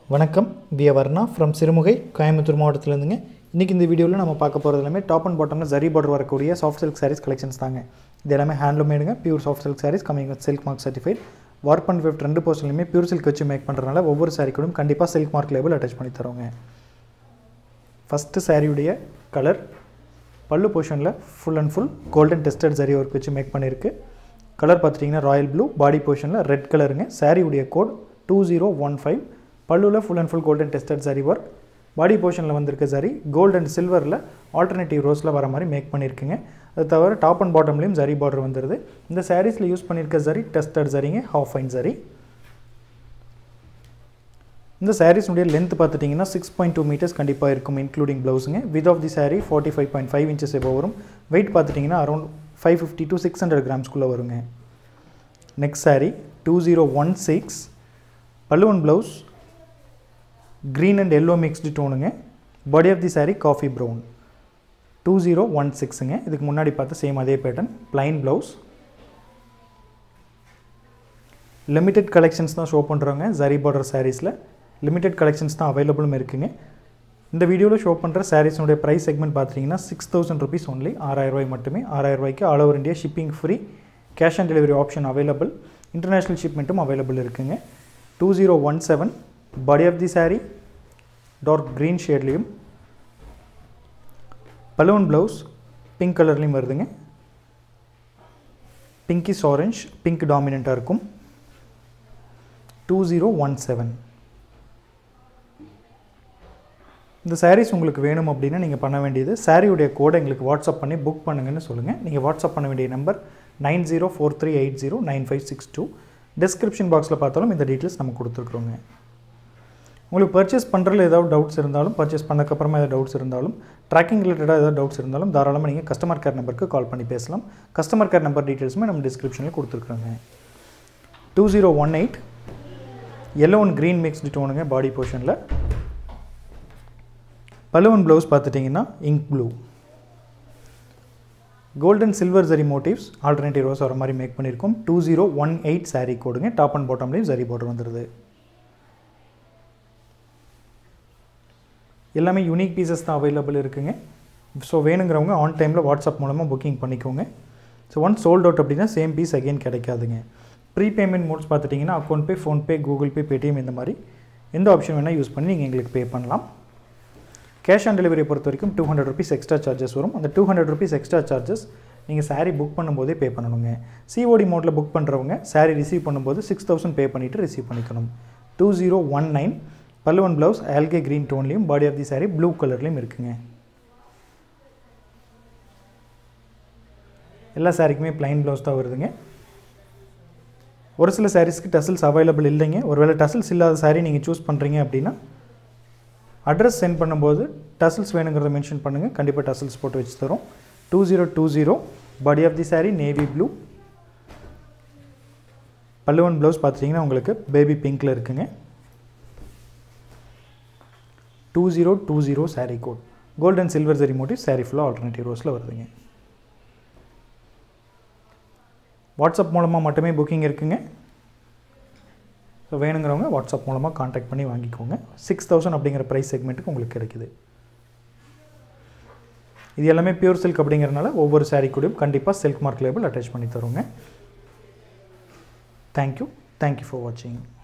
வணக்கம் விய வர்ணா ஃப்ரம் சிறுமுகை கோயம்புத்தூர் மாவட்டத்திலேருந்துங்க இன்றைக்கி இந்த வீடியோவில் நம்ம பார்க்க போகிறது எல்லாமே டாப் அண்ட் பாட்டமில் ஜரி பார்டர் வரக்கூடிய சாஃப்ட் சில்க் சாரீஸ் கலெக்ஷன்ஸ் தாங்க இது எல்லாமே ஹேண்ட்லூமேடுங்க pure soft silk saris coming with silk mark certified warp and weft ரெண்டு போர்ஷன்லையுமே பியூர் சில்க் வச்சு மேக் பண்ணுறதுனால ஒவ்வொரு சாரீ கூடயும் கண்டிப்பாக சில்க் மார்க் லேபிள் அட்டாச் பண்ணி தரோங்க ஃபஸ்ட்டு சாரியுடைய கலர் பல்லு போர்ஷனில் full and full golden tested zari work வச்சு மேக் பண்ணியிருக்கு கலர் பார்த்துட்டிங்கன்னா ராயல் ப்ளூ பாடி போர்ஷனில் ரெட் கலருங்க சாரியுடைய code two zero one five பல்லுவில் full and full golden tested zari work body போர்ஷனில் வந்திருக்க ஜரி கோல்ட் அண்ட் சில்வரில் ஆல்டர்னேட்டிவ் ரோஸில் வர மாதிரி மேக் பண்ணியிருக்குங்க அது தவிர டாப் அண்ட் பாட்டம்லேயும் ஜரி பார்டர் வந்துடுது இந்த சாரீஸில் யூஸ் பண்ணியிருக்க ஜரி டெஸ்டட் ஜரிங்க ஹாஃப் ஃபைன் ஜரி இந்த சாரீஸ்னுடைய லென்த் பார்த்துட்டிங்கன்னா சிக்ஸ் பாயிண்ட் டூ மீட்டர்ஸ் கண்டிப்பாக இருக்கும் இன்க்ளூடிங் ப்ளவுஸுங்க with of the sari forty five point five inches எபோ வரும் வெயிட் பார்த்துட்டிங்கன்னா around five fifty to six hundred கிராம்ஸ்குள்ளே வருங்க next sari two zero one six பல்லுவன் blouse green and yellow mixed டோனுங்க body of the sari coffee brown two zero one சிக்ஸுங்க இதுக்கு முன்னாடி பார்த்து சேம் அதே pattern plain blouse limited collections தான் ஷோ பண்ணுறோங்க ஜரி பார்டர் சாரீஸில் லிமிட்டெட் கலெக்ஷன்ஸ் தான் அவைலபிளும் இருக்குங்க இந்த வீடியோவில் ஷோ பண்ணுற சாரீஸுடைய ப்ரைஸ் செக்மெண்ட் பார்த்தீங்கன்னா சிக்ஸ் தௌசண்ட் ருபீஸ் ஒன்லி ஆறாயிரரூபாய் மட்டுமே ஆறாயிரரூபாய்க்கு all over India shipping free cash on delivery option available international ஷிப்மெண்ட்டும் அவைலபிள் இருக்குங்க two zero one seven body of the sari dark green ஷேட்லேயும் பலூன் ப்ளவுஸ் பிங்க் கலர்லேயும் வருதுங்க பிங்கிஸ் ஆரஞ்ச் பிங்க் டாமினண்ட்டாக இருக்கும் டூ ஜீரோ ஒன் செவன் இந்த சாரீஸ் உங்களுக்கு வேணும் அப்படின்னா நீங்கள் பண்ண வேண்டியது சாரியுடைய கோடை எங்களுக்கு வாட்ஸ்அப் பண்ணி புக் பண்ணுங்கன்னு சொல்லுங்கள் நீங்கள் வாட்ஸ்அப் பண்ண வேண்டிய number nine zero four three eight zero nine five six two description பாக்ஸில் பார்த்தாலும் இந்த டீட்டெயில்ஸ் நம்ம கொடுத்துருக்குறோங்க உங்களுக்கு பர்ச்சேஸ் பண்ணுறதுல ஏதாவது டவுட்ஸ் இருந்தாலும் பர்ச்சேஸ் பண்ணக்கப்புறமா ஏதாவது டவுட்ஸ் இருந்தாலும் ட்ராக்கிங் ரிலேட்டடாக ஏதாவது டவுட்ஸ் இருந்தாலும் தாராளமாக நீங்கள் கஸ்டமர் கேர் நம்பருக்கு கால் பண்ணி பேசலாம் கஸ்டமர் கேர் நம்பர் டீட்டெயில்ஸுமே நம்ம டிஸ்கிரிப்ஷனில் கொடுத்துருக்குறோங்க two zero one eight yellow and green mixed டோனுங்க பாடி போர்ஷனில் பலுவன் ப்ளவுஸ் பார்த்துட்டிங்கன்னா ink blue golden silver zari motifs alternative rose வர மாதிரி மேக் பண்ணியிருக்கோம் two zero one eight sari கோடுங்க டாப் அண்ட் பாட்டம்லேயும் ஜரி பார்டர் வந்துடுது எல்லாமே யூனிக் பீசஸ் தான் அவைலபிள் இருக்குங்க ஸோ வேணுங்கிறவங்க ஆன் டைமில் வாட்ஸ்அப் மூலமாக புக்கிங் பண்ணிக்கோங்க ஸோ ஒன்ஸ் சோல்ட் அவுட் அப்படின்னா சேம் பீஸ் அகெயின் கிடைக்காதுங்க ப்ரீ பேமெண்ட் மோட்ஸ் பார்த்துட்டிங்கன்னா account pay PhonePe Google Pay Paytm இந்த மாதிரி எந்த ஆப்ஷன் வேணால் யூஸ் பண்ணி நீங்கள் எங்களுக்கு பே பண்ணலாம் கேஷ் ஆன் டெலிவரி பொறுத்த வரைக்கும் two hundred rupees extra charges வரும் அந்த two hundred rupees extra charges நீங்கள் சாரீ புக் பண்ணும்போதே பே பண்ணணுங்க சிஓடி மோட்டில் புக் பண்ணுறவங்க சாரீ ரிசீவ் பண்ணும்போது சிக்ஸ் தௌசண்ட் பே பண்ணிவிட்டு ரிசீவ் பண்ணிக்கணும் டூ ஜீரோ ஒன் நைன் பல்லுவன் ப்ளவுஸ் ஆல்கே க்ரீன் டோன்லேயும் body of the sari blue கலர்லேயும் இருக்குங்க எல்லா சாரிக்குமே ப்ளைன் ப்ளவுஸ் தான் வருதுங்க ஒரு சில சாரீஸ்க்கு டசில்ஸ் அவைலபிள் இல்லைங்க ஒருவேளை டசில்ஸ் இல்லாத சாரீ நீங்கள் சூஸ் பண்ணுறீங்க அப்படின்னா அட்ரஸ் சென்ட் பண்ணும்போது டசில்ஸ் வேணுங்கிறத மென்ஷன் பண்ணுங்கள் கண்டிப்பாக டசில்ஸ் போட்டு வச்சு தரோம் two zero two zero body of the sari navy blue பல்லுவன் ப்ளவுஸ் பார்த்துட்டிங்கன்னா உங்களுக்கு பேபி பிங்க்கில் இருக்குங்க two zero two zero sari code golden silver zari motif sari ஃபுல்லாக ஆல்டர்னேட்டிவ் ரோஸில் வருதுங்க வாட்ஸ்அப் மூலமாக மட்டுமே புக்கிங் இருக்குங்க ஸோ வேணுங்கிறவங்க வாட்ஸ்அப் மூலமாக காண்டாக்ட் பண்ணி வாங்கிக்கோங்க சிக்ஸ் தௌசண்ட் அப்படிங்கிற ப்ரைஸ் செக்மெண்ட்டுக்கு உங்களுக்கு கிடைக்குது இது எல்லாமே பியூர் சில்க் அப்படிங்கிறனால ஒவ்வொரு சாரீ கூடயும் கண்டிப்பாக சில்க் மார்க் லேபிள் அட்டாச் பண்ணி தருவோங்க தேங்க்யூ தேங்க்யூ ஃபார் வாட்சிங்